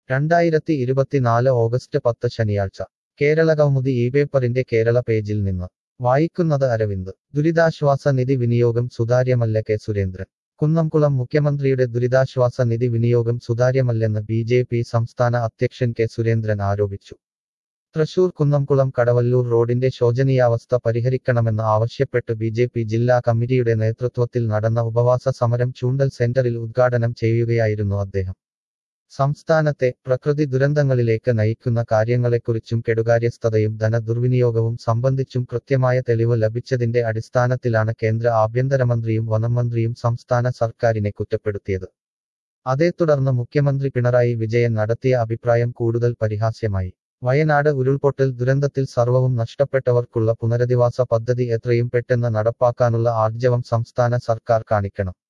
രണ്ടായിരത്തി ഇരുപത്തിനാല് ഓഗസ്റ്റ് പത്ത് ശനിയാഴ്ച കേരള കൗമുദി ഈ പേപ്പറിന്റെ കേരള പേജിൽ നിന്ന് വായിക്കുന്നത് അരവിന്ദ് ദുരിതാശ്വാസ നിധി വിനിയോഗം സുതാര്യമല്ല കെ സുരേന്ദ്രൻ കുന്നംകുളം മുഖ്യമന്ത്രിയുടെ ദുരിതാശ്വാസ നിധി വിനിയോഗം സുതാര്യമല്ലെന്ന് ബി ജെ പി സംസ്ഥാന അധ്യക്ഷൻ കെ സുരേന്ദ്രൻ ആരോപിച്ചു തൃശൂർ കുന്നംകുളം കടവല്ലൂർ റോഡിന്റെ ശോചനീയാവസ്ഥ പരിഹരിക്കണമെന്ന് ആവശ്യപ്പെട്ട് ബി ജെ പി ജില്ലാ കമ്മിറ്റിയുടെ നേതൃത്വത്തിൽ നടന്ന ഉപവാസ സമരം ചൂണ്ടൽ സെന്ററിൽ ഉദ്ഘാടനം ചെയ്യുകയായിരുന്നു അദ്ദേഹം സംസ്ഥാനത്തെ പ്രകൃതി ദുരന്തങ്ങളിലേക്ക് നയിക്കുന്ന കാര്യങ്ങളെക്കുറിച്ചും കെടുകാര്യസ്ഥതയും ധനദുർവിനിയോഗവും സംബന്ധിച്ചും കൃത്യമായ തെളിവ് ലഭിച്ചതിന്റെ അടിസ്ഥാനത്തിലാണ് കേന്ദ്ര ആഭ്യന്തരമന്ത്രിയും വനംമന്ത്രിയും സംസ്ഥാന സർക്കാരിനെ കുറ്റപ്പെടുത്തിയത് അതേ തുടർന്ന് മുഖ്യമന്ത്രി പിണറായി വിജയൻ നടത്തിയ അഭിപ്രായം കൂടുതൽ പരിഹാസ്യമായി വയനാട് ഉരുൾപൊട്ടൽ ദുരന്തത്തിൽ സർവവും നഷ്ടപ്പെട്ടവർക്കുള്ള പുനരധിവാസ പദ്ധതി എത്രയും പെട്ടെന്ന് നടപ്പാക്കാനുള്ള ആർജവം സംസ്ഥാന സർക്കാർ കാണിക്കണം